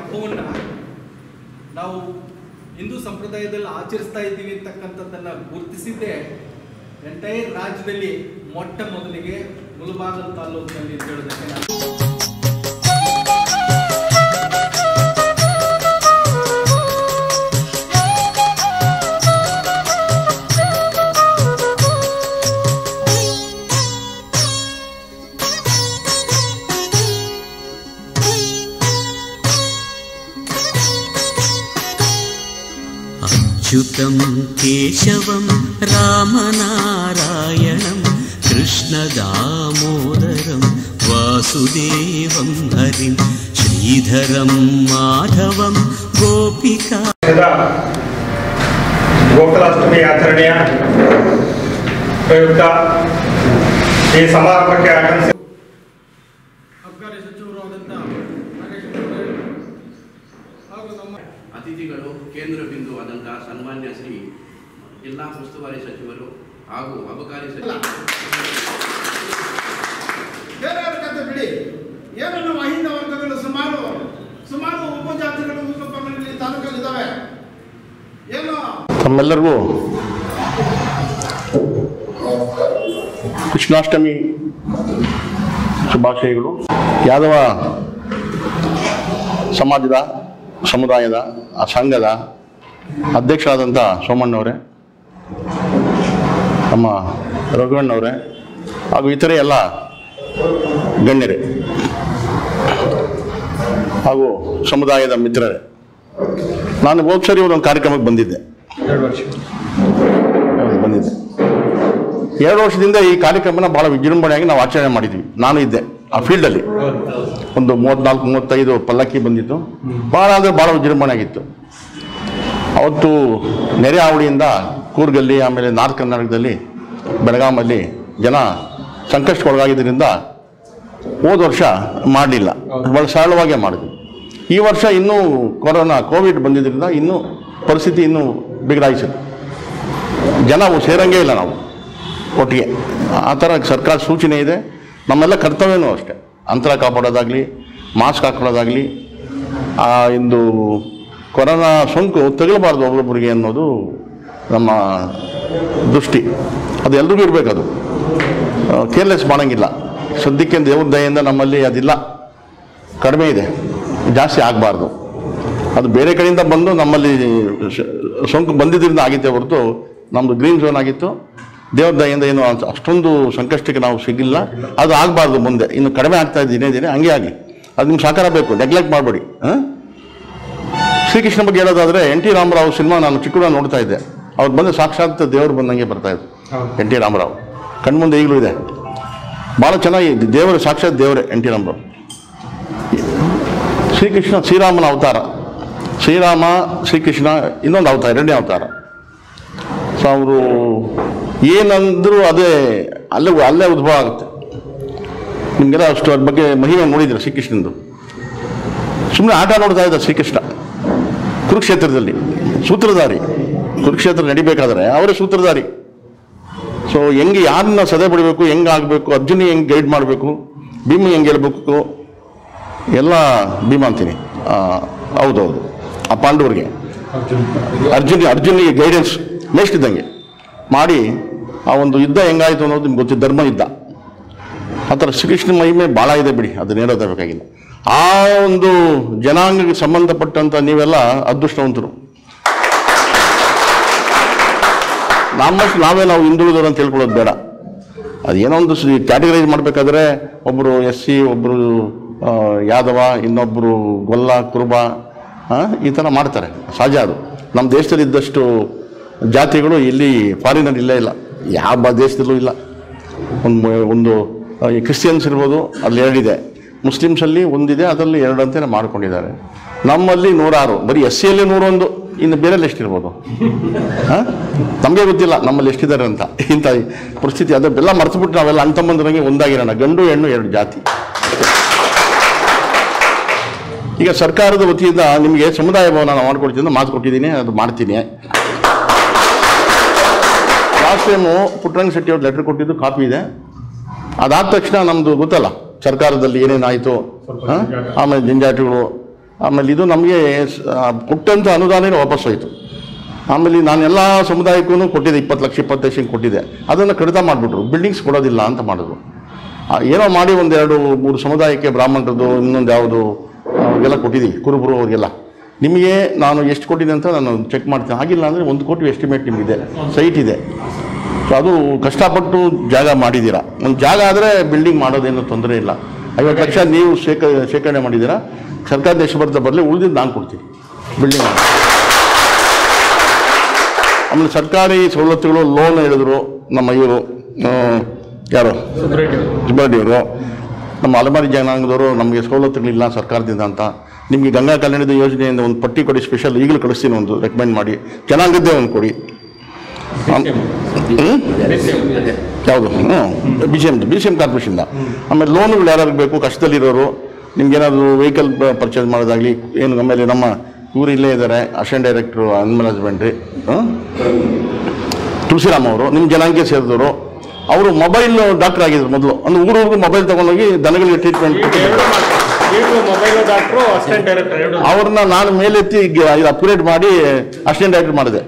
ಹಬ್ಬವನ್ನು ನಾವು ಹಿಂದೂ ಸಂಪ್ರದಾಯದಲ್ಲಿ ಆಚರಿಸ್ತಾ ಇದ್ದೀವಿ ಅಂತಕ್ಕಂಥದ್ದನ್ನು ಗುರುತಿಸಿದ್ದೇ ಎಂಟೈರ್ ರಾಜ್ಯದಲ್ಲಿ ಮೊಟ್ಟ ಮೊದಲಿಗೆ ಮುಳಬಾಗಲ್ ತಾಲೂಕಿನಲ್ಲಿ ಅಂತ ಹೇಳೋದಕ್ಕೆ ನಾನು अच्युतं केशवं रामनारायणं कृष्णदामोदरं वासुदेवं हरिं श्रीधरं माधवं गोपिका ವರ್ಷದ ಗೋಕುಲಾಷ್ಟಮಿ ಆಚರಣೆಯ ಪ್ರಯುಕ್ತ ಈ ಸಮಾರಂಭಕ್ಕೆ ಆಗಮಿಸಿ ಅಬ್ಕಾರಿ ಸಚಿವರು ಆದಂಥ ನಾಗೇಶ್ ಅವರೇ ಹಾಗೂ ನಮ್ಮ ಅತಿಥಿಗಳು ಕೇಂದ್ರ ಬಿಂದು ಆದಂತಹ ಸನ್ಮಾನ್ಯ ಶ್ರೀ ಜಿಲ್ಲಾ ಉಸ್ತುವಾರಿ ಸಚಿವರು ಹಾಗೂ ಅಬಕಾರಿ ಸಚಿವರು ಬೇರೆಯವ್ರ ಕತೆ ಬಿಡಿ ಏನನ್ನು ಮಹಿಂದ ವರ್ಗಗಳು ಸುಮಾರು ಸುಮಾರು ಉಪಜಾತಿಗಳು ಉಪಪಂಗಡಗಳಲ್ಲಿ ತಾಲೂಕಲ್ಲಿ ಇದ್ದಾವೆ ಏನು ತಮ್ಮೆಲ್ಲರಿಗೂ ಕೃಷ್ಣಾಷ್ಟಮಿ ಶುಭಾಶಯಗಳು ಯಾದವ ಸಮಾಜದ ಸಮುದಾಯದ ಆ ಸಂಘದ ಅಧ್ಯಕ್ಷರಾದಂಥ ಸೋಮಣ್ಣವರೇ ನಮ್ಮ ರಘುವಣ್ಣವರೇ ಹಾಗೂ ಇತರೆ ಎಲ್ಲ ಗಣ್ಯರೇ ಹಾಗೂ ಸಮುದಾಯದ ಮಿತ್ರರೇ ನಾನು ಹೋದ ಸರಿ ಒಂದು ಕಾರ್ಯಕ್ರಮಕ್ಕೆ ಬಂದಿದ್ದೆ ಹೌದು, ಬಂದಿದ್ದೆ ಎರಡು ವರ್ಷದಿಂದ ಈ ಕಾರ್ಯಕ್ರಮನ ಭಾಳ ವಿಜೃಂಭಣೆಯಾಗಿ ನಾವು ಆಚರಣೆ ಮಾಡಿದ್ವಿ ನಾನು ಇದ್ದೆ ಆ ಫೀಲ್ಡಲ್ಲಿ ಒಂದು ಮೂವತ್ನಾಲ್ಕು ಮೂವತ್ತೈದು ಪಲ್ಲಕ್ಕಿ ಬಂದಿತ್ತು ಭಾಳ ಅಂದರೆ ಭಾಳ ವಿಜೃಂಭಣೆ ಆಗಿತ್ತು ಅವತ್ತು ನೆರೆ ಹಾವಳಿಯಿಂದ ಕೂರ್ಗಲ್ಲಿ ಆಮೇಲೆ ನಾರ್ತ್ ಕರ್ನಾಟಕದಲ್ಲಿ ಬೆಳಗಾಮಲ್ಲಿ ಜನ ಸಂಕಷ್ಟಕ್ಕೊಳಗಾಗಿದ್ದರಿಂದ ಹೋದ ವರ್ಷ ಮಾಡಲಿಲ್ಲ ಭಾಳ ಸರಳವಾಗೇ ಮಾಡಿದ್ವಿ ಈ ವರ್ಷ ಇನ್ನೂ ಕೊರೋನಾ ಕೋವಿಡ್ ಬಂದಿದ್ದರಿಂದ ಇನ್ನೂ ಪರಿಸ್ಥಿತಿ ಇನ್ನೂ ಬಿಗಡಾಯಿಸಿದೆ ಜನ ಸೇರಂಗೇ ಇಲ್ಲ ನಾವು ಒಟ್ಟಿಗೆ ಆ ಥರ ಸರ್ಕಾರ ಸೂಚನೆ ಇದೆ ನಮ್ಮೆಲ್ಲ ಕರ್ತವ್ಯನೂ ಅಷ್ಟೇ ಅಂತರ ಕಾಪಾಡೋದಾಗಲಿ ಮಾಸ್ಕ್ ಹಾಕೊಳ್ಳೋದಾಗಲಿ ಆ ಇಂದು ಕೊರೋನಾ ಸೋಂಕು ತಗಲಬಾರ್ದು ಒಬ್ಬೊಬ್ಬರಿಗೆ ಅನ್ನೋದು ನಮ್ಮ ದೃಷ್ಟಿ ಅದು ಎಲ್ರಿಗೂ ಇರಬೇಕು ಅದು ಕೇರ್ಲೆಸ್ ಮಾಡೋಂಗಿಲ್ಲ ಸದ್ಯಕ್ಕೆ ದೇವ್ರ ದಯೆಯಿಂದ ನಮ್ಮಲ್ಲಿ ಅದಿಲ್ಲ ಕಡಿಮೆ ಇದೆ ಜಾಸ್ತಿ ಆಗಬಾರ್ದು ಅದು ಬೇರೆ ಕಡೆಯಿಂದ ಬಂದು ನಮ್ಮಲ್ಲಿ ಶ- ಸೋಂಕು ಬಂದಿದ್ದರಿಂದ ಆಗಿತ್ತೆ ಹೊರತು ನಮ್ಮದು ಗ್ರೀನ್ ಝೋನ್ ಆಗಿತ್ತು ದೇವ್ರ ದಯೆಯಿಂದ ಏನು ಅಷ್ಟ್- ಅಷ್ಟೊಂದು ಸಂಕಷ್ಟಕ್ಕೆ ನಾವು ಸಿಗಿಲ್ಲ ಅದು ಆಗಬಾರ್ದು ಮುಂದೆ ಇನ್ನು ಕಡಿಮೆ ಆಗ್ತಾ ಇದೆ ದಿನೇ ದಿನೇ ಹಂಗೆ ಆಗಲಿ ಅದು ನಿಮ್ಗೆ ಸಾಕಾರ ಬೇಕು ನೆಗ್ಲೆಕ್ಟ್ ಮಾಡಬೇಡಿ ಹಾಂ ಶ್ರೀಕೃಷ್ಣ ಬಗ್ಗೆ ಹೇಳೋದಾದ್ರೆ ಎನ್ ಟಿ ರಾಮರಾವ್ ಸಿನಿಮಾ ನಾನು ಚಿಕ್ಕಡ ನೋಡ್ತಾ ಇದ್ದೆ ಅವ್ರು ಬಂದು ಸಾಕ್ಷಾತ್ ದೇವರು ಬಂದಂಗೆ ಬರ್ತಾ ಇದ್ರು ಎನ್ ಟಿ ರಾಮರಾವ್ ಕಣ್ಮುಂದೆ ಈಗಲೂ ಇದೆ ಭಾಳ ಚೆನ್ನಾಗಿ ದೇವರ ಸಾಕ್ಷಾತ್ ದೇವರೇ ಎನ್ ಟಿ ರಾಮರಾವ್ ಶ್ರೀಕೃಷ್ಣ ಶ್ರೀರಾಮನ ಅವತಾರ ಶ್ರೀರಾಮ ಶ್ರೀಕೃಷ್ಣ ಇನ್ನೊಂದು ಅವತಾರ ಎರಡನೇ ಅವತಾರ ಸೊ ಅವರು ಏನಂದ್ರು ಅದೇ ಅಲ್ಲೇ ಅಲ್ಲೇ ಉದ್ಭವ ಆಗುತ್ತೆ ನಿಮಗೆಲ್ಲ ಅಷ್ಟು ಅದ್ರ ಬಗ್ಗೆ ಮಹಿಮೆ ನೋಡಿದ್ರೆ ಶ್ರೀಕೃಷ್ಣಂದು ಸುಮ್ಮನೆ ಆಟ ನೋಡ್ತಾ ಇದ್ದ ಶ್ರೀಕೃಷ್ಣ ಕುರುಕ್ಷೇತ್ರದಲ್ಲಿ ಸೂತ್ರಧಾರಿ ಕುರುಕ್ಷೇತ್ರ ನಡಿಬೇಕಾದ್ರೆ ಅವರೇ ಸೂತ್ರಧಾರಿ ಸೊ ಹೆಂಗೆ ಯಾರನ್ನ ಸದೆ ಬಿಡಬೇಕು ಹೆಂಗೆ ಆಗಬೇಕು ಅರ್ಜುನ ಹೆಂಗೆ ಗೈಡ್ ಮಾಡಬೇಕು ಭೀಮ ಹೆಂಗೆ ಗೆಲ್ಬೇಕು ಎಲ್ಲ ಭೀಮ ಅಂತೀನಿ ಆ, ಹೌದೌದು ಆ ಪಾಂಡವರಿಗೆ ಅರ್ಜುನ್ ಅರ್ಜುನಿಗೆ ಗೈಡೆನ್ಸ್ ನೆಕ್ಸ್ಟ್ ಇದ್ದಂಗೆ ಮಾಡಿ ಆ ಒಂದು ಯುದ್ಧ ಹೆಂಗಾಯಿತು ಅನ್ನೋದು ನಿಮ್ಗೆ ಗೊತ್ತಿದ್ದು ಧರ್ಮ ಯುದ್ಧ ಆ ಥರ ಶ್ರೀಕೃಷ್ಣ ಮಹಿಮೆ ಭಾಳ ಇದೆ ಬಿಡಿ ಅದನ್ನ ಹೇಳೋದೇ ಬೇಕಾಗಿಲ್ಲ ಆ ಒಂದು ಜನಾಂಗಕ್ಕೆ ಸಂಬಂಧಪಟ್ಟಂಥ ನೀವೆಲ್ಲ ಅದೃಷ್ಟವಂತರು ನಮ್ಮಷ್ಟು ನಾವೇ ನಾವು ಹಿಂದುಳಿದವರು ಅಂತ ತಿಳ್ಕೊಳ್ಳೋದು ಬೇಡ ಅದೇನೋ ಒಂದು ಕ್ಯಾಟಗರೈಸ್ ಮಾಡಬೇಕಾದ್ರೆ ಒಬ್ಬರು ಎಸ್ ಸಿ ಒಬ್ಬರು ಯಾದವ ಇನ್ನೊಬ್ಬರು ಗೊಲ್ಲ ಕುರುಬ ಆ, ಈ ಥರ ಮಾಡ್ತಾರೆ ಸಹಜ ಅದು ನಮ್ಮ ದೇಶದಲ್ಲಿ ಇದ್ದಷ್ಟು ಜಾತಿಗಳು ಇಲ್ಲಿ ಫಾರಿನಲ್ಲಿ ಇಲ್ಲೇ ಇಲ್ಲ ಯಾವ ಬ- ದೇಶದಲ್ಲೂ ಇಲ್ಲ ಒಂದು ಒಂದು ಆ, ಈ ಕ್ರಿಶ್ಚಿಯನ್ಸ್ ಇರ್ಬೋದು ಅಲ್ಲಿ ಎರಡಿದೆ ಮುಸ್ಲಿಮ್ಸಲ್ಲಿ ಒಂದಿದೆ ಅದರಲ್ಲಿ ಎರಡು ಅಂತಲೇ ಮಾಡ್ಕೊಂಡಿದ್ದಾರೆ ನಮ್ಮಲ್ಲಿ ನೂರಾರು ಬರೀ ಎಸ್ ಸಿಯಲ್ಲಿ ನೂರೊಂದು ಇನ್ನು ಬೇರೆಲ್ಲ ಎಷ್ಟಿರ್ಬೋದು ಹಾಂ ನಮಗೆ ಗೊತ್ತಿಲ್ಲ ನಮ್ಮಲ್ಲಿ ಎಷ್ಟಿದ್ದಾರೆ ಅಂತ ಇಂಥ ಪರಿಸ್ಥಿತಿ ಅದೆಲ್ಲ ಮರೆತುಬಿಟ್ಟು ನಾವೆಲ್ಲ ಅಣ್ಣ ತಮ್ಮಂದ್ರಂಗೆ ಒಂದಾಗಿರೋಣ ಗಂಡು ಹೆಣ್ಣು ಎರಡು ಜಾತಿ ಈಗ ಸರ್ಕಾರದ ವತಿಯಿಂದ ನಿಮಗೆ ಸಮುದಾಯ ಭವನ ನಾವು ಮಾಡ್ಕೊಡ್ತೀನಿ ಅಂತ ಮಾತು ಕೊಟ್ಟಿದ್ದೀನಿ ಅದು ಮಾಡ್ತೀನಿ ಲಾಸ್ಟ್ ಟೈಮು ಪುಟ್ಟರಂಗ ಶೆಟ್ಟಿ ಅವ್ರು ಲೆಟರ್ ಕೊಟ್ಟಿದ್ದು ಕಾಪಿ ಇದೆ ಅದಾದ ತಕ್ಷಣ ನಮ್ಮದು ಗೊತ್ತಲ್ಲ ಸರ್ಕಾರದಲ್ಲಿ ಏನೇನಾಯಿತು ಆಮೇಲೆ ಜಂಜಾಟಗಳು ಆಮೇಲೆ ಇದು ನಮಗೆ ಕೊಟ್ಟಂಥ ಅನುದಾನ ವಾಪಸ್ ಹೋಯಿತು ಆಮೇಲೆ ನಾನೆಲ್ಲ ಸಮುದಾಯಕ್ಕೂ ಕೊಟ್ಟಿದ್ದೆ ಇಪ್ಪತ್ತು ಲಕ್ಷ ಇಪ್ಪತ್ತು ಲಕ್ಷ ಹಿಂಗ್ ಕೊಟ್ಟಿದ್ದೆ ಅದನ್ನು ಕಡಿತ ಮಾಡಿಬಿಟ್ರು ಬಿಲ್ಡಿಂಗ್ಸ್ ಕೊಡೋದಿಲ್ಲ ಅಂತ ಮಾಡಿದ್ರು ಆ, ಏನೋ ಮಾಡಿ ಒಂದೆರಡು ಮೂರು ಸಮುದಾಯಕ್ಕೆ ಬ್ರಾಹ್ಮಣರದ್ದು ಇನ್ನೊಂದು ಯಾವುದು ಅವ್ರಿಗೆಲ್ಲ ಕೊಟ್ಟಿದ್ದೀವಿ ಕುರುಬರು ಅವ್ರಿಗೆಲ್ಲ ನಿಮಗೆ ನಾನು ಎಷ್ಟು ಕೊಟ್ಟಿದ್ದೆ ಅಂತ ನಾನು ಚೆಕ್ ಮಾಡ್ತೀನಿ ಆಗಿಲ್ಲ ಅಂದರೆ ಒಂದು ಕೋಟಿ ಎಸ್ಟಿಮೇಟ್ ನಿಮಗಿದೆ ಸೈಟ್ ಇದೆ ಸೊ ಅದು ಕಷ್ಟಪಟ್ಟು ಜಾಗ ಮಾಡಿದ್ದೀರಾ ಒಂದು ಜಾಗ ಆದರೆ ಬಿಲ್ಡಿಂಗ್ ಮಾಡೋದೇನು ತೊಂದರೆ ಇಲ್ಲ ಐವತ್ತು ಲಕ್ಷ ನೀವು ಶೇಖ ಶೇಖರಣೆ ಮಾಡಿದ್ದೀರಾ ಸರ್ಕಾರ ದೇಶಭರದ ಬರಲಿ ಉಳಿದಿದ್ದು ನಾನು ಕೊಡ್ತೀನಿ ಬಿಲ್ಡಿಂಗ್ ಮಾಡಿ ಆಮೇಲೆ ಸರ್ಕಾರಿ ಸವಲತ್ತುಗಳು ಲೋನ್ ಹೇಳಿದ್ರು ನಮ್ಮ ಇವರು ಯಾರು ಸುಬ್ಬರೆಡ್ಡಿಯವರು ನಮ್ಮ ಅಲಮಾರಿ ಜನಾಂಗದವರು ನಮಗೆ ಸವಲತ್ತುಗಳಿಲ್ಲ ಸರ್ಕಾರದಿಂದ ಅಂತ ನಿಮಗೆ ಗಂಗಾ ಕಲ್ಯಾಣದ ಯೋಜನೆಯಿಂದ ಒಂದು ಪಟ್ಟಿ ಕೊಡಿ ಸ್ಪೆಷಲ್ ಈಗಲೂ ಕಳಿಸ್ತೀನಿ ಒಂದು ರೆಕಮೆಂಡ್ ಮಾಡಿ ಜನಾಂಗದ್ದೇ ಒಂದು ಕೊಡಿ ಆಮ್- ಹ್ಮ್? ಯಾವುದು ಹ್ಞೂ B C M B C M ಕಾರ್ಪೊರೇಷನ್ದ ಆಮೇಲೆ ಲೋನುಗಳು ಯಾರು ಬೇಕು ಕಷ್ಟದಲ್ಲಿರೋರು ನಿಮ್ಗೆ ಏನಾದರೂ ವೆಹಿಕಲ್ ಪರ್ಚೇಸ್ ಮಾಡೋದಾಗಲಿ ಏನು ಆಮೇಲೆ ನಮ್ಮ ಇವರು ಇಲ್ಲೇ ಇದ್ದಾರೆ assistant director animal husbandry Tulsiram ಅವರು ನಿಮ್ಮ ಜನಾಂಗಕ್ಕೆ ಸೇರಿದವರು ಅವರು ಮೊಬೈಲ್ ಡಾಕ್ಟರ್ ಆಗಿದ್ರು ಮೊದಲು ಅಂದ್ರೆ ಊರೂರಿಗೂ ಮೊಬೈಲ್ ತಗೊಂಡೋಗಿ ದನಗಳಿಗೆ treatment mobile doctor assistant director ಎರಡು ಅವ್ರನ್ನ ನಾನು ಮೇಲೆತ್ತಿ ಅಪ್ಗ್ರೇಡ್ ಮಾಡಿ ಅಸಿಸ್ಟೆಂಟ್ ಡೈರೆಕ್ಟರ್ ಮಾಡಿದೆ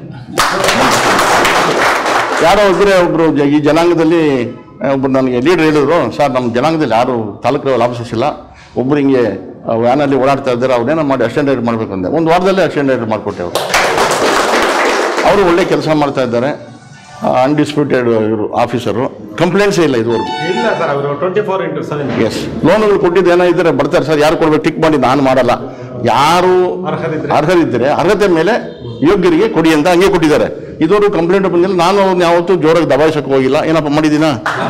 ಯಾರೋ ಒಬ್ಬರೇ ಒಬ್ಬರು ಈ ಜನಾಂಗದಲ್ಲಿ ಒಬ್ಬರು ನನಗೆ ಲೀಡರ್ ಹೇಳಿದ್ರು ಸರ್ ನಮ್ಮ ಜನಾಂಗದಲ್ಲಿ ಯಾರು ತಾಲೂಕು ಲೆವೆಲ್ ಆಫೀಸರ್ಸ್ ಇಲ್ಲ ಒಬ್ರು ಹಿಂಗೆ ವ್ಯಾನಲ್ಲಿ ಓಡಾಡ್ತಾ ಇದ್ದಾರೆ ಅವ್ರೇನೋ ಮಾಡಿ ಅಸಿಸ್ಟೆಂಟ್ ಡೈರೆಕ್ಟರ್ ಮಾಡಬೇಕು ಅಂದೆ ಒಂದು ವಾರದಲ್ಲೇ ಅಸಿಸ್ಟೆಂಟ್ ಡೈರೆಕ್ಟರ್ ಮಾಡಿಕೊಟ್ಟೆ ಅವರು ಅವರು ಒಳ್ಳೆ ಕೆಲಸ ಮಾಡ್ತಾ ಇದ್ದಾರೆ ಅನ್ಡಿಸ್ಪ್ಯೂಟೆಡ್ ಇವರು ಆಫೀಸರು ಕಂಪ್ಲೇಂಟ್ಸೇ ಇಲ್ಲ ಇದುವರೆಗೂ ಇಲ್ಲ ಸರ್ ಅವರು ಟ್ವೆಂಟಿ ಫೋರ್ ಇಂಟು ಸೆವೆನ್ ಎಸ್ ಲೋನುಗಳು ಕೊಟ್ಟಿದ್ದು ಏನೋ ಇದ್ದಾರೆ ಬರ್ತಾರೆ ಸರ್ ಯಾರು ಕೊಡ್ಬೇಕು ಟಿಕ್ ಮಾಡಿ ನಾನು ಮಾಡಲ್ಲ ಯಾರು ಅರ್ಹರಿದ್ರೆ. ಅರ್ಹರಿದ್ದರೆ ಅರ್ಹತೆ ಮೇಲೆ ಯೋಗ್ಯರಿಗೆ ಕೊಡಿ ಅಂತ ಹಂಗೆ ಕೊಟ್ಟಿದ್ದಾರೆ ಇದವರು ಕಂಪ್ಲೇಂಟ್ ಬಂದಿಲ್ಲ ನಾನು ಅವ್ರನ್ನ ಯಾವತ್ತೂ ಜೋರಾಗಿ ದಬಾಯಿಸಕ್ಕೆ ಹೋಗಿಲ್ಲ ಏನಪ್ಪ ಮಾಡಿದ್ದೀನ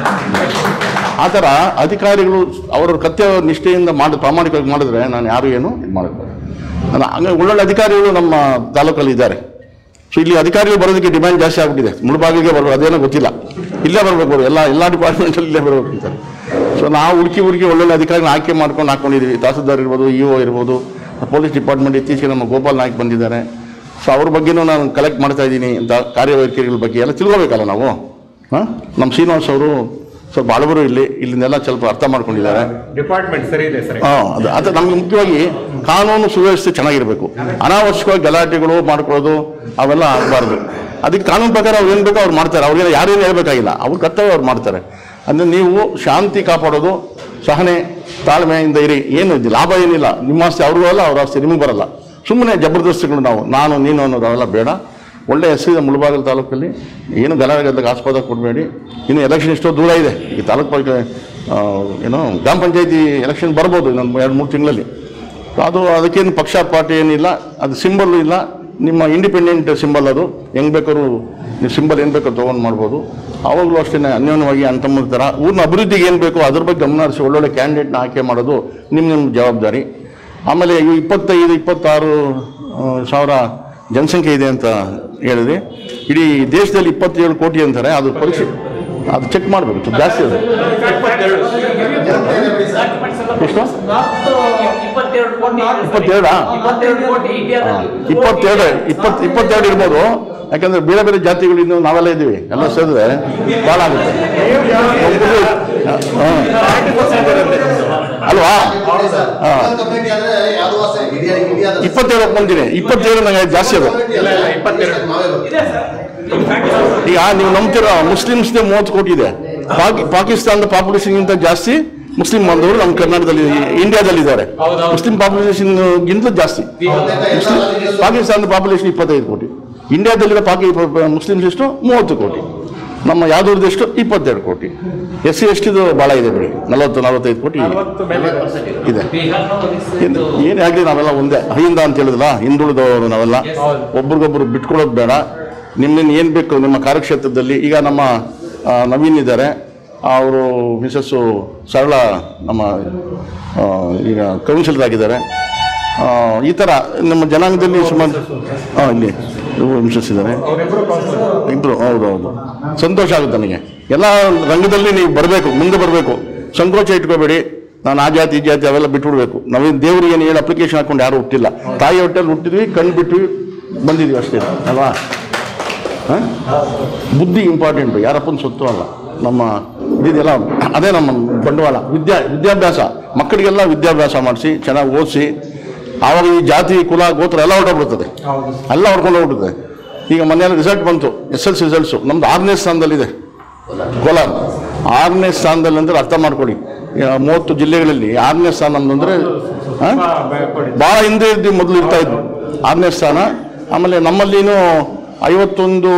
ಆ ಥರ ಅಧಿಕಾರಿಗಳು ಅವರ ಕತ್ಯ ನಿಷ್ಠೆಯಿಂದ ಮಾಡಿ ಪ್ರಾಮಾಣಿಕವಾಗಿ ಮಾಡಿದ್ರೆ ನಾನು ಯಾರು ಏನು ಇದು ಮಾಡಬೇಕು ನಾನು ಹಂಗೆ ಒಳ್ಳೊಳ್ಳೆ ಅಧಿಕಾರಿಗಳು ನಮ್ಮ ತಾಲೂಕಲ್ಲಿ ಇದ್ದಾರೆ ಸೊ ಇಲ್ಲಿ ಅಧಿಕಾರಿಗಳು ಬರೋದಕ್ಕೆ ಡಿಮ್ಯಾಂಡ್ ಜಾಸ್ತಿ ಆಗ್ಬಿಟ್ಟಿದೆ ಮುಳುಬಾಗಿಲಿಗೆ ಬರಬೇಕು ಅದೇನೋ ಗೊತ್ತಿಲ್ಲ ಇಲ್ಲೇ ಬರಬೇಕು ಅವರು ಎಲ್ಲ ಎಲ್ಲ ಡಿಪಾರ್ಟ್ಮೆಂಟಲ್ಲಿ ಇಲ್ಲೇ ಬರಬೇಕು ಅಂತಾರೆ ಸೊ ನಾವು ಹುಡುಕಿ ಹುಡುಕಿ ಒಳ್ಳೊಳ್ಳೆ ಅಧಿಕಾರಿನ ಆಯ್ಕೆ ಮಾಡ್ಕೊಂಡು ಹಾಕೊಂಡಿದ್ದೀವಿ ತಹಸೀಲ್ದಾರ್ ಇರ್ಬೋದು ಇ ಒ ಇರ್ಬೋದು ಪೊಲೀಸ್ ಡಿಪಾರ್ಟ್ಮೆಂಟ್ ಇತ್ತೀಚೆಗೆ ನಮ್ಮ ಗೋಪಾಲ್ ನಾಯ್ಕ್ ಬಂದಿದ್ದಾರೆ ಸೊ ಅವ್ರ ಬಗ್ಗೆನೂ ನಾನು ಕಲೆಕ್ಟ್ ಮಾಡ್ತಾ ಇದ್ದೀನಿ ಅಂತ ಕಾರ್ಯವೈಖರಿಗಳ ಬಗ್ಗೆ ಎಲ್ಲ ತಿಳ್ಕೋಬೇಕಲ್ಲ ನಾವು ಹಾಂ ನಮ್ಮ ಶ್ರೀನಿವಾಸ್ ಅವರು ಸ್ವಲ್ಪ ಹಳಬರು ಇಲ್ಲಿ ಇಲ್ಲಿಂದೆಲ್ಲ ಸ್ವಲ್ಪ ಅರ್ಥ ಮಾಡ್ಕೊಂಡಿದ್ದಾರೆ ಡಿಪಾರ್ಟ್ಮೆಂಟ್ ಸರಿ ಇದೆ ಸರ್ ಹಾಂ ಅದು ಅದು ನಮ್ಗೆ ಮುಖ್ಯವಾಗಿ ಕಾನೂನು ಸುವ್ಯವಸ್ಥೆ ಚೆನ್ನಾಗಿರಬೇಕು ಅನಾವಶ್ಯಕವಾಗಿ ಗಲಾಟೆಗಳು ಮಾಡ್ಕೊಳ್ಳೋದು ಅವೆಲ್ಲ ಆಗಬಾರ್ದು ಅದಕ್ಕೆ ಕಾನೂನು ಪ್ರಕಾರ ಅವ್ರು ಏನು ಬೇಕೋ ಅವ್ರು ಮಾಡ್ತಾರೆ ಅವ್ರಿಗೆ ಯಾರೇನು ಹೇಳ್ಬೇಕಾಗಿಲ್ಲ ಅವ್ರ ಕರ್ತವ್ಯ ಅವ್ರು ಮಾಡ್ತಾರೆ ಅಂದರೆ ನೀವು ಶಾಂತಿ ಕಾಪಾಡೋದು ಸಹನೆ ತಾಳ್ಮೆಯಿಂದ ಇರಿ ಏನು ಇದು ಲಾಭ ಏನಿಲ್ಲ ನಿಮ್ಮ ಆಸ್ತಿ ಅವ್ರಿಗೂ ಅಲ್ಲ ಅವ್ರ ಆಸ್ತಿ ನಿಮಗೆ ಬರಲ್ಲ ಸುಮ್ಮನೆ ಜಬರ್ದಸ್ತಿಗಳು ನಾವು ನಾನು ನೀನು ಅನ್ನೋದು ಅವೆಲ್ಲ ಬೇಡ ಒಳ್ಳೆ ಹೆಸರಿದೆ ಮುಳಬಾಗಿಲು ತಾಲೂಕಲ್ಲಿ ಏನು ಗಲಾಟೆಗೆ ಆಸ್ಪದ ಕೊಡಬೇಡಿ ಇನ್ನು ಎಲೆಕ್ಷನ್ ಎಷ್ಟೋ ದೂರ ಇದೆ ಈ ತಾಲೂಕು ಪಾಲಿಕೆ ಆ, ಏನು ಗ್ರಾಮ ಪಂಚಾಯತಿ ಎಲೆಕ್ಷನ್ ಬರ್ಬೋದು ಇನ್ನೊಂದು ಎರಡು ಮೂರು ತಿಂಗಳಲ್ಲಿ ಅದು ಅದಕ್ಕೇನು ಪಕ್ಷ ಪಾರ್ಟಿ ಏನಿಲ್ಲ ಅದು ಸಿಂಬಲ್ ಇಲ್ಲ ನಿಮ್ಮ ಇಂಡಿಪೆಂಡೆಂಟ್ ಸಿಂಬಲ್ ಅದು ಹೆಂಗೆ ಬೇಕಾದ್ರೂ ನೀವು ಸಿಂಬಲ್ ಏನು ಬೇಕಾದ್ರೂ ತೊಗೊಂಡು ಮಾಡ್ಬೋದು ಆವಾಗಲೂ ಅಷ್ಟೇ ಅನ್ಯೋನ್ಯವಾಗಿ ಅಂತಮ್ಮ ಥರ ಊರಿನ ಅಭಿವೃದ್ಧಿಗೆ ಏನು ಬೇಕೋ ಅದ್ರ ಬಗ್ಗೆ ಗಮನ ಹರಿಸಿ ಒಳ್ಳೊಳ್ಳೆ ಕ್ಯಾಂಡಿಡೇಟ್ನ ಆಯ್ಕೆ ಮಾಡೋದು ನಿಮ್ಮ ನಿಮ್ಮ ಜವಾಬ್ದಾರಿ ಆಮೇಲೆ ಈ ಇಪ್ಪತ್ತೈದು ಇಪ್ಪತ್ತಾರು ಆ, ಸಾವಿರ ಜನಸಂಖ್ಯೆ ಇದೆ ಅಂತ ಹೇಳಿದ್ರಿ ಇಡೀ ದೇಶದಲ್ಲಿ ಇಪ್ಪತ್ತೇಳು ಕೋಟಿ ಅಂತಾರೆ ಅದು ಪರೀಕ್ಷೆ ಅದು ಚೆಕ್ ಮಾಡಬೇಕು ಜಾಸ್ತಿ ಅದು ಎಷ್ಟು ಇಪ್ಪತ್ತೆರಡು ಕೋಟಿ ಇಪ್ಪತ್ತೆರಡಾ ಇಪ್ಪತ್ತೆರಡು ಕೋಟಿ ಇಂಡಿಯಾದಲ್ಲಿ ಇಪ್ಪತ್ತೆರಡು ಇಪ್ಪತ್ತು ಇಪ್ಪತ್ತೆರಡು ಇರ್ಬೋದು ಯಾಕಂದ್ರೆ ಬೇರೆ ಬೇರೆ ಜಾತಿಗಳು ಇನ್ನು ನಾವೆಲ್ಲ ಇದ್ದೀವಿ ಎಲ್ಲ ಸೇರಿದ್ರೆ ಭಾಳ ಆಗುತ್ತೆ ಒಬ್ಬರು- ಹಾ. ಅಲ್ವಾ ಹಾ. ಇಪ್ಪತ್ತೇಳು ಒಪ್ಕೊಂತೀನಿ ಇಪ್ಪತ್ತೇಳು ನಂಗೆ ಜಾಸ್ತಿ ಅದು ಈಗ ನೀವು ನಂಬ್ತಿರೋ ಮುಸ್ಲಿಮ್ಸ್ದೇ ಮೂವತ್ತು ಕೋಟಿ ಇದೆ ಪಾಕಿ ಪಾಕಿಸ್ತಾನದ ಪಾಪ್ಯುಲೇಷನ್ಗಿಂತ ಜಾಸ್ತಿ ಮುಸ್ಲಿಂ ಬಾಂಧವರು ನಮ್ಮ ಕರ್ನಾಟಕದಲ್ಲಿ ಇಂಡಿಯಾದಲ್ಲಿ ಇದ್ದಾರೆ ಮುಸ್ಲಿಂ ಪಾಪ್ಯುಲೇಷನ್ ಗಿಂತಲೂ ಜಾಸ್ತಿ ಮುಸ್ಲಿಂ ಪಾಕಿಸ್ತಾನದ ಪಾಪ್ಯುಲೇಷನ್ ಇಪ್ಪತ್ತೈದು ಕೋಟಿ ಇಂಡಿಯಾದಲ್ಲಿರೋ ಪಾಕಿ ಮುಸ್ಲಿಮ್ಸ್ ಎಷ್ಟು ಮೂವತ್ತು ಕೋಟಿ ನಮ್ಮ ಯಾದವ್ರದ್ದು ಎಷ್ಟು ಇಪ್ಪತ್ತೆರಡು ಕೋಟಿ ಎಸ್ ಸಿ ಎಷ್ಟಿದು ಭಾಳ ಇದೆ ಬಿಡಿ ನಲವತ್ತು ನಲವತ್ತೈದು ಕೋಟಿ ನಲವತ್ತು ಮೇಲೆ ಇದೆ ಏನು ಏನೇ ಆಗಲಿ ನಾವೆಲ್ಲ ಒಂದೇ ಅಹಿಂದ ಅಂತ ಹೇಳಿದ್ರಲ್ಲ ಹಿಂದುಳಿದವರು ನಾವೆಲ್ಲ ಒಬ್ರಿಗೊಬ್ರು ಬಿಟ್ಕೊಳ್ಳೋದು ಬೇಡ ನಿಮ್ಮನ್ನ ಏನು ಬೇಕು ನಿಮ್ಮ ಕಾರ್ಯಕ್ಷೇತ್ರದಲ್ಲಿ ಈಗ ನಮ್ಮ ಆ, ನವೀನ್ ಇದ್ದಾರೆ ಅವರು ಮಿಸಸ್ಸು ಸರಳ ನಮ್ಮ ಆ, ಈಗ ಕೌನ್ಸಿಲರ್ ಆಗಿದ್ದಾರೆ ಆ, ಈ ಥರ ನಮ್ಮ ಜನಾಂಗದಲ್ಲಿ ಸುಮಾರು ಹಾಂ ಇಲ್ಲಿ ಮಿಸಸ್ ಇದ್ದಾರೆ ಅವರಿಬ್ಬರು ಕೌನ್ಸಿಲರ್ ಇಬ್ರು ಹೌದು ಹೌದು ಸಂತೋಷ ಆಗುತ್ತೆ ನನಗೆ ಎಲ್ಲ ರಂಗದಲ್ಲಿ ನೀವು ಬರಬೇಕು ಮುಂದೆ ಬರಬೇಕು ಸಂಕೋಚ ಇಟ್ಕೋಬೇಡಿ ನಾನು ಆ ಜಾತಿ ಈ ಜಾತಿ ಅವೆಲ್ಲ ಬಿಟ್ಬಿಡ್ಬೇಕು ನಾವೇನು ದೇವ್ರಿಗೆ ಏನು ಹೇಳಿ ಅಪ್ಲಿಕೇಶನ್ ಹಾಕೊಂಡು ಯಾರು ಹುಟ್ಟಿಲ್ಲ ತಾಯಿ ಹೊಟ್ಟೆಲ್ಲಿ ಹುಟ್ಟಿದ್ವಿ ಕಣ್ಣು ಬಿಟ್ವಿ ಬಂದಿದ್ವಿ ಅಷ್ಟೇ ಅಲ್ವಾ ಹಾಂ ಬುದ್ಧಿ ಇಂಪಾರ್ಟೆಂಟು ಯಾರಪ್ಪನ ಸೊತ್ತು ಅಲ್ಲ ನಮ್ಮ ಇದೆಲ್ಲ ಅದೇ ನಮ್ಮ ಬಂಡವಾಳ ವಿದ್ಯಾ ವಿದ್ಯಾಭ್ಯಾಸ ಮಕ್ಕಳಿಗೆಲ್ಲ ವಿದ್ಯಾಭ್ಯಾಸ ಮಾಡಿಸಿ ಚೆನ್ನಾಗಿ ಓದಿಸಿ ಆವಾಗ ಈ ಜಾತಿ ಕುಲ ಗೋತ್ರ ಎಲ್ಲ ಹೊರಟೋಗ್ಬಿಡ್ತದೆ ಎಲ್ಲ ಹೊಡ್ಕೊಂಡು ಹೋಗ್ಬಿಡ್ತದೆ ಈಗ ಮೊನ್ನೆ ರಿಸಲ್ಟ್ ಬಂತು ಎಸ್ ಎಲ್ ಸಿ ರಿಸಲ್ಟ್ಸು ನಮ್ದು ಆರನೇ ಸ್ಥಾನದಲ್ಲಿದೆ ಕೋಲಾರ ಆರನೇ ಸ್ಥಾನದಲ್ಲಿ ಅಂದ್ರೆ ಅರ್ಥ ಮಾಡ್ಕೊಳ್ಳಿ ಈಗ ಮೂವತ್ತು ಜಿಲ್ಲೆಗಳಲ್ಲಿ ಆರನೇ ಸ್ಥಾನ ನಮ್ದು ಅಂದ್ರೆ ಆ? ಭಾಳ ಹಿಂದೆ ಇದ್ದು ಮೊದಲು ಇರ್ತಾ ಇದ್ವು ಆರನೇ ಸ್ಥಾನ ಆಮೇಲೆ ನಮ್ಮಲ್ಲಿನೂ ಐವತ್ತೊಂದು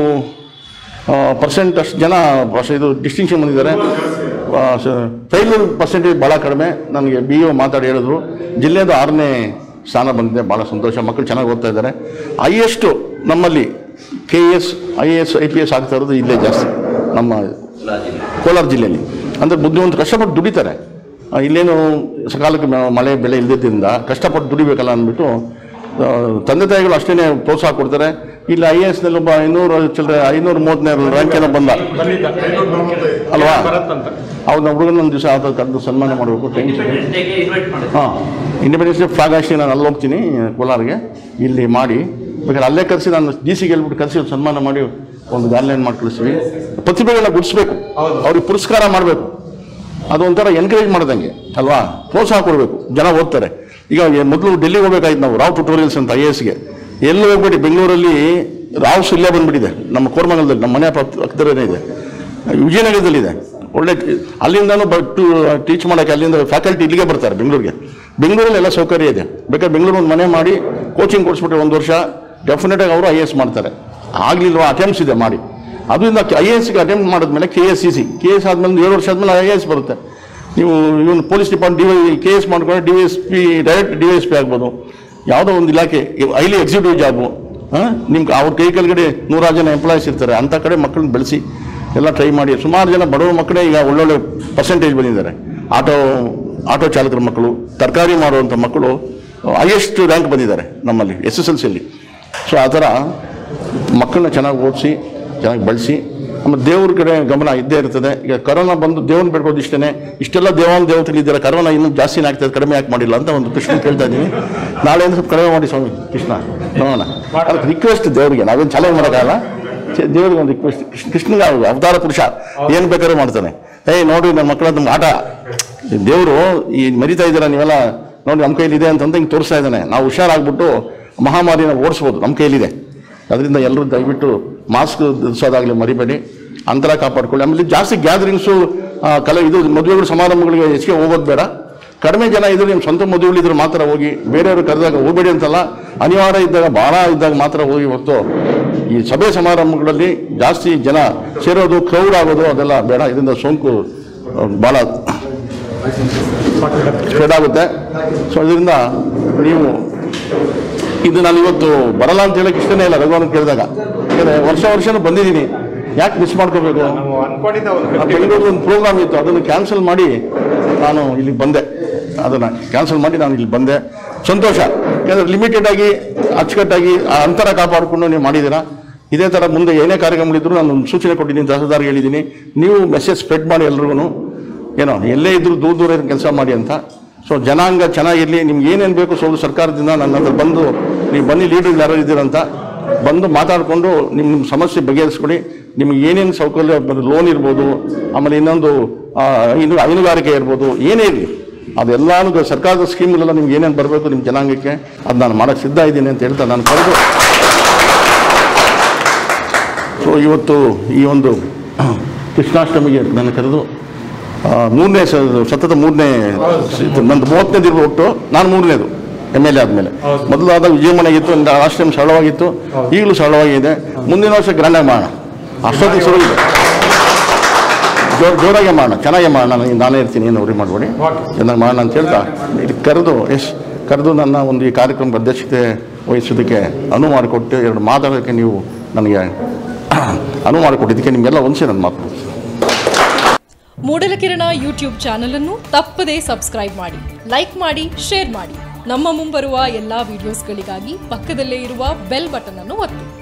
ಪರ್ಸೆಂಟ್ ಅಷ್ಟು ಜನ ಬಸ್ ಇದು ಡಿಸ್ಟಿಂಕ್ಷನ್ ಬಂದಿದ್ದಾರೆ ಫೈಲೂರ್ ಪರ್ಸೆಂಟೇಜ್ ಭಾಳ ಕಡಿಮೆ ನನಗೆ ಬಿ ಒ ಮಾತಾಡಿ ಹೇಳಿದ್ರು ಜಿಲ್ಲೆದು ಆರನೇ ಸ್ಥಾನ ಬಂದಿದೆ ಭಾಳ ಸಂತೋಷ ಮಕ್ಕಳು ಚೆನ್ನಾಗಿ ಓದ್ತಾ ಇದ್ದಾರೆ ಹೈಯೆಸ್ಟು ನಮ್ಮಲ್ಲಿ K S I A S I P S ಆಗ್ತಾ ಇರೋದು ಇಲ್ಲೇ ಜಾಸ್ತಿ ನಮ್ಮ ಕೋಲಾರ ಜಿಲ್ಲೆಯಲ್ಲಿ ಅಂದರೆ ಬುದ್ಧಿವಂತ ಕಷ್ಟಪಟ್ಟು ದುಡಿತಾರೆ ಆ, ಇಲ್ಲೇನು ಸಕಾಲಕ್ಕೆ ಮ- ಮಳೆ ಬೆಳೆ ಇಲ್ಲದಿದ್ದರಿಂದ ಕಷ್ಟಪಟ್ಟು ದುಡಿಬೇಕಲ್ಲ ಅಂದ್ಬಿಟ್ಟು ಆ, ತಂದೆ ತಾಯಿಗಳು ಅಷ್ಟೇ ಪ್ರೋತ್ಸಾಹ ಕೊಡ್ತಾರೆ ಇಲ್ಲಿ ಐ ಎ ಎಸ್ನಲ್ಲಿ ಒಬ್ಬ ಐನೂರು ಚಿಲ್ಲರೆ ಐನೂರು ಮೂವತ್ತನೇ ರ್ಯಾಂಕ್ ಏನೋ ಬಂದ ಅಲ್ವಾ ಅವ್ನ ಹುಡುಗನ ಒಂದು ದಿವಸ ಆತ ಕರೆದು ಸನ್ಮಾನ ಮಾಡಬೇಕು ಟೆನ್ಷನ್ ಇನ್ವೈಟ್ ಮಾಡಿದ್ರು ಹಾಂ ಇಂಡಿಪೆಂಡೆನ್ಸ್ ಡೇ ಫ್ಲಾಗ್ ಹಾಕಿ ನಾನು ಅಲ್ಲಿ ಹೋಗ್ತೀನಿ ಕೋಲಾರ್ಗೆ ಇಲ್ಲಿ ಮಾಡಿ ಬೇಕಾದ್ರೆ ಅಲ್ಲೇ ಕರೆಸಿ ನಾನು ಡಿ ಸಿಗೆ ಹೇಳ್ಬಿಟ್ಟು ಕರೆಸಿ ಒಂದು ಸನ್ಮಾನ ಮಾಡಿ ಒಂದು ಗಾರ್ಲ್ಯಾಂಡ್ ಮಾಡಿ ಕಳಿಸ್ತೀವಿ ಪ್ರತಿಭೆಗಳನ್ನ ಗುಡಿಸ್ಬೇಕು ಅವ್ರಿಗೆ ಪುರಸ್ಕಾರ ಮಾಡಬೇಕು ಅದು ಒಂಥರ ಎನ್ಕರೇಜ್ ಮಾಡ್ದಂಗೆ ಅಲ್ವಾ ಪ್ರೋತ್ಸಾಹ ಕೊಡಬೇಕು ಜನ ಓದ್ತಾರೆ ಈಗ ಎ- ಮೊದಲು ಡೆಲ್ಲಿಗೆ ಹೋಗ್ಬೇಕಾಯ್ತು ನಾವು ರಾವ್ ಟ್ಯುಟೋರಿಯಲ್ಸ್ ಅಂತ ಐ ಎಸ್ಗೆ ಎಲ್ಲೂ ಹೋಗ್ಬೇಡಿ ಬೆಂಗಳೂರಲ್ಲಿ ರಾವ್ಸ್ ಇಲ್ಲೇ ಬಂದ್ಬಿಟ್ಟಿದೆ ನಮ್ಮ ಕೋರ್ಮಂಗಲದಲ್ಲಿ ನಮ್ಮ ಮನೆ ಪಕ್ಕ- ಪಕ್ಕದಲ್ಲೇ ಇದೆ ವಿಜಯನಗರದಲ್ಲಿದೆ ಒಳ್ಳೆ ಟಿ- ಅಲ್ಲಿಂದನೂ ಬಟ್ಟು ಟೀಚ್ ಮಾಡೋಕ್ಕೆ ಅಲ್ಲಿಂದ ಫ್ಯಾಕಲ್ಟಿ ಇಲ್ಲಿಗೆ ಬರ್ತಾರೆ ಬೆಂಗಳೂರಿಗೆ ಬೆಂಗಳೂರಲ್ಲಿ ಎಲ್ಲ ಸೌಕರ್ಯ ಇದೆ ಬೇಕಾದ್ರೆ ಬೆಂಗಳೂರು ಒಂದು ಮನೆ ಮಾಡಿ ಕೋಚಿಂಗ್ ಕೊಡಿಸ್ಬಿಟ್ರೆ ಒಂದು ವರ್ಷ ಡೆಫಿನೆಟಾಗಿ ಅವರು ಐ ಎಸ್ ಮಾಡ್ತಾರೆ ಆಗಲಿಲ್ವಾ ಅಟೆಂಪ್ಟ್ಸ್ ಇದೆ ಮಾಡಿ ಅದರಿಂದ ಐ ಎ ಎಸ್ಗೆ ಅಟೆಂಪ್ಟ್ ಮಾಡಿದ್ಮೇಲೆ K S C C K S ಆದಮೇಲೆ ಏಳು ವರ್ಷ ಆದಮೇಲೆ ಐ ಎ ಎಸ್ ಬರುತ್ತೆ ನೀವು ಇವನು police department D Y K S ಮಾಡ್ಕೊಂಡ್ರೆ D S P direct D S P ಆಗ್ಬೋದು ಯಾವುದೋ ಒಂದು ಇಲಾಖೆ ಹೈಲಿ ಎಕ್ಸಿಕ್ಯೂಟಿವ್ ಜಾಬು ನಿಮ್ಗೆ ಅವ್ರ ಕೈ ಕೆಳಗಡೆ ನೂರಾರು ಜನ ಎಂಪ್ಲಾಯೀಸ್ ಇರ್ತಾರೆ ಅಂಥ ಕಡೆ ಮಕ್ಕಳನ್ನ ಬೆಳೆಸಿ ಎಲ್ಲ ಟ್ರೈ ಮಾಡಿ ಸುಮಾರು ಜನ ಬಡವರ ಮಕ್ಕಳೇ ಈಗ ಒಳ್ಳೊಳ್ಳೆ ಪರ್ಸೆಂಟೇಜ್ ಬಂದಿದ್ದಾರೆ ಆಟೋ ಆಟೋ ಚಾಲಕರ ಮಕ್ಕಳು ತರಕಾರಿ ಮಾಡುವಂಥ ಮಕ್ಕಳು ಹೈಯೆಸ್ಟ್ ರ್ಯಾಂಕ್ ಬಂದಿದ್ದಾರೆ ನಮ್ಮಲ್ಲಿ ಎಸ್ ಎಸ್ ಎಲ್ ಸಿಯಲ್ಲಿ ಸೊ ಆ ಥರ ಮಕ್ಕಳನ್ನ ಚೆನ್ನಾಗಿ ಓದಿಸಿ ಚೆನ್ನಾಗಿ ಬೆಳೆಸಿ ಆಮೇಲೆ ದೇವ್ರ ಕಡೆ ಗಮನ ಇದ್ದೇ ಇರ್ತದೆ ಈಗ ಕರೋನಾ ಬಂದು ದೇವ್ರನ್ನ ಬೇಡ್ಬೋದು ಇಷ್ಟೇ ಇಷ್ಟೆಲ್ಲ ದೇವಾನ ದೇವತೆಗಳಿದ್ದಾರೆ ಕರೋನಾ ಇನ್ನೂ ಜಾಸ್ತಿನೇ ಆಗ್ತದೆ ಕಡಿಮೆ ಯಾಕೆ ಮಾಡಿಲ್ಲ ಅಂತ ಒಂದು ಕೃಷ್ಣ ಕೇಳ್ತಾ ಇದ್ದೀನಿ ನಾಳೆ ಸ್ವಲ್ಪ ಕಡಿಮೆ ಮಾಡಿ ಸ್ವಾಮಿ ಕೃಷ್ಣ ನೋಡೋಣ ಅದಕ್ಕೆ ರಿಕ್ವೆಸ್ಟ್ ದೇವರಿಗೆ ನಾವೇನು ಚಾಲೆಂಜ್ ಮಾಡೋಕ್ಕಾಗಲ್ಲ ಚೆ- ದೇವ್ರಿಗೆ ಒಂದು ರಿಕ್ವೆಸ್ಟ್ ಕೃಷ್ಣಗೆ ಅವ್ರು ಅವತಾರ ಪುರುಷ ಏನು ಬೇಕಾದ್ರೂ ಮಾಡ್ತಾನೆ ಏಯ್ ನೋಡಿ ನನ್ನ ಮಕ್ಕಳ ನಮ್ಗೆ ಆಟ ದೇವರು ಈ ಮರಿತಾ ಇದ್ದೀರಾ ನೀವೆಲ್ಲ ನೋಡಿ ನಮ್ಮ ಕೈಲಿ ಇದೆ ಅಂತಂದು ಹಿಂಗೆ ತೋರಿಸ್ತಾ ಇದ್ದಾನೆ ನಾವು ಹುಷಾರಾಗ್ಬಿಟ್ಟು ಮಹಾಮಾರಿನ ಓಡಿಸ್ಬೋದು ನಮ್ಮ ಕೈಲಿದೆ ಅದರಿಂದ ಎಲ್ಲರೂ ದಯವಿಟ್ಟು ಮಾಸ್ಕ್ ಧರಿಸೋದಾಗಲಿ ಮರಿಬೇಡಿ ಅಂತರ ಕಾಪಾಡ್ಕೊಳ್ಳಿ ಆಮೇಲೆ ಜಾಸ್ತಿ ಗ್ಯಾದರಿಂಗ್ಸು ಕಲೆ ಇದು ಮದುವೆಗಳು ಸಮಾರಂಭಗಳಿಗೆ ಹೆಚ್ಚಿಗೆ ಹೋಗೋದು ಬೇಡ ಕಡಿಮೆ ಜನ ಇದ್ರೆ ನಿಮ್ಮ ಸ್ವಂತ ಮದುವೆಗಳಿದ್ರೆ ಮಾತ್ರ ಹೋಗಿ ಬೇರೆಯವರು ಕರೆದಾಗ ಹೋಗಬೇಡಿ ಅಂತಲ್ಲ ಅನಿವಾರ್ಯ ಇದ್ದಾಗ ಭಾಳ ಇದ್ದಾಗ ಮಾತ್ರ ಹೋಗಿ ಹೊರತು ಈ ಸಭೆ ಸಮಾರಂಭಗಳಲ್ಲಿ ಜಾಸ್ತಿ ಜನ ಸೇರೋದು ಕ್ರೌಡ್ ಆಗೋದು ಅದೆಲ್ಲ ಬೇಡ ಇದರಿಂದ ಸೋಂಕು ಭಾಳ ಸ್ಪ್ರೆಡ್ ಆಗುತ್ತೆ ಸೊ ಇದರಿಂದ ನೀವು ಇದು ನಾನು ಇವತ್ತು ಬರಲ್ಲ ಅಂತ ಹೇಳಕ್ಕೆ ಇಷ್ಟನೇ ಇಲ್ಲ ರಘುವನ್ ಕೇಳಿದಾಗ ಯಾಕಂದ್ರೆ ವರ್ಷ ವರ್ಷನೂ ಬಂದಿದ್ದೀನಿ ಯಾಕೆ ಮಿಸ್ ಮಾಡ್ಕೋಬೇಕು ಆ ಬೆಂಗಳೂರು ಒಂದು ಪ್ರೋಗ್ರಾಮ್ ಇತ್ತು ಅದನ್ನು ಕ್ಯಾನ್ಸಲ್ ಮಾಡಿ ನಾನು ಇಲ್ಲಿಗೆ ಬಂದೆ ಅದನ್ನು ಕ್ಯಾನ್ಸಲ್ ಮಾಡಿ ನಾನು ಇಲ್ಲಿ ಬಂದೆ ಸಂತೋಷ ಯಾಕಂದರೆ ಲಿಮಿಟೆಡ್ ಆಗಿ ಅಚ್ಚುಕಟ್ಟಾಗಿ ಆ ಅಂತರ ಕಾಪಾಡಿಕೊಂಡು ನೀವು ಮಾಡಿದ್ದೀರಾ ಇದೇ ಥರ ಮುಂದೆ ಏನೇ ಕಾರ್ಯಕ್ರಮಗಳಿದ್ರು ನಾನು ಒಂದು ಸೂಚನೆ ಕೊಟ್ಟಿದ್ದೀನಿ ತಹಸೀಲ್ದಾರ್ಗೆ ಹೇಳಿದ್ದೀನಿ ನೀವು ಮೆಸೇಜ್ ಸ್ಪ್ರೆಡ್ ಮಾಡಿ ಎಲ್ರಿಗೂ ಏನೋ ಎಲ್ಲೇ ಇದ್ರೂ ದೂರ ದೂರ ಕೆಲಸ ಮಾಡಿ ಅಂತ ಸೊ ಜನಾಂಗ ಚೆನ್ನಾಗಿರಲಿ ನಿಮ್ಗೆ ಏನೇನು ಬೇಕು ಸೋಲು ಸರ್ಕಾರದಿಂದ ನನ್ನ ಹತ್ರ ಬಂದು ನೀವು ಬನ್ನಿ ಲೀಡರ್ ಯಾರು ಇದ್ದೀರಂತ ಬಂದು ಮಾತಾಡಿಕೊಂಡು ನಿಮ್ಮ ನಿಮ್ಮ ಸಮಸ್ಯೆ ಬಗೆಹರಿಸ್ಕೊಡಿ ನಿಮ್ಗೆ ಏನೇನು ಸೌಕರ್ಯ ಲೋನ್ ಇರ್ಬೋದು ಆಮೇಲೆ ಇನ್ನೊಂದು ಆ, ಇನ್ನು ಹೈನುಗಾರಿಕೆ ಇರ್ಬೋದು ಏನೇ ಇರಲಿ ಅದೆಲ್ಲಾನು ಸರ್ಕಾರದ ಸ್ಕೀಮ್ಗಳೆಲ್ಲ ನಿಮ್ಗೆ ಏನೇನು ಬರಬೇಕು ನಿಮ್ಮ ಜನಾಂಗಕ್ಕೆ ಅದು ನಾನು ಮಾಡೋಕ್ಕೆ ಸಿದ್ಧ ಇದ್ದೀನಿ ಅಂತ ಹೇಳ್ತಾ ನಾನು ಕರೆದು ಸೊ ಇವತ್ತು ಈ ಒಂದು ಕೃಷ್ಣಾಷ್ಟಮಿಗೆ ನನ್ನ ಕರೆದು ಆ, ಮೂರನೇ ಸ- ಸತತ ಮೂರನೇ ಇದು ನಂದು ಮೂವತ್ತನೇದು ಇರ್ಬೋದು ಒಟ್ಟು ನಾನು ಮೂರನೇದು ಎಮ್ ಎಲ್ ಎ ಆದಮೇಲೆ ಮೊದಲು ಆದಾಗ ವಿಜಯಮನೆಗಿತ್ತು ಒಂದು ಆಶ್ರಮ ಸರಳವಾಗಿತ್ತು ಈಗಲೂ ಸರಳವಾಗಿದೆ ಮುಂದಿನ ವರ್ಷ ಗ್ರ್ಯಾಂಡಾಗಿ ಮಾಡೋಣ ಅಷ್ಟೊತ್ತಿಗೆ ಶುರು ಇದೆ ಜೋರ್ ಜೋರಾಗೆ ಮಾಡೋಣ ಚೆನ್ನಾಗೆ ಮಾಡೋಣ ನನಗೆ ನಾನೇ ಇರ್ತೀನಿ ಏನು ಅವ್ರಿಗೆ ಮಾಡಬೇಡಿ ಚೆನ್ನಾಗಿ ಮಾಡೋಣ ಅಂತ ಹೇಳ್ತಾ ಇದು ಕರೆದು ಎಸ್ ಕರೆದು ನನ್ನ ಒಂದು ಈ ಕಾರ್ಯಕ್ರಮದ ಅಧ್ಯಕ್ಷತೆ ವಹಿಸೋದಕ್ಕೆ ಅನುವು ಮಾಡಿಕೊಟ್ಟು ಎರಡು ಮಾತಾಡೋಕ್ಕೆ ನೀವು ನನಗೆ ಅನುವು ಮಾಡಿಕೊಟ್ಟಿದ್ದಕ್ಕೆ ನಿಮಗೆಲ್ಲ ಒಂದ್ಸೆ ನನ್ನ ಮಾತು ಮೂಡಲಕಿರಣ ಯೂಟ್ಯೂಬ್ ಚಾನಲ್ ಅನ್ನು ತಪ್ಪದೇ ಸಬ್ಸ್ಕ್ರೈಬ್ ಮಾಡಿ ಲೈಕ್ ಮಾಡಿ ಶೇರ್ ಮಾಡಿ ನಮ್ಮ ಮುಂಬರುವ ಎಲ್ಲಾ ವಿಡಿಯೋಸ್ಗಳಿಗಾಗಿ ಪಕ್ಕದಲ್ಲೇ ಇರುವ ಬೆಲ್ ಬಟನ್ ಅನ್ನು ಒತ್ತಿ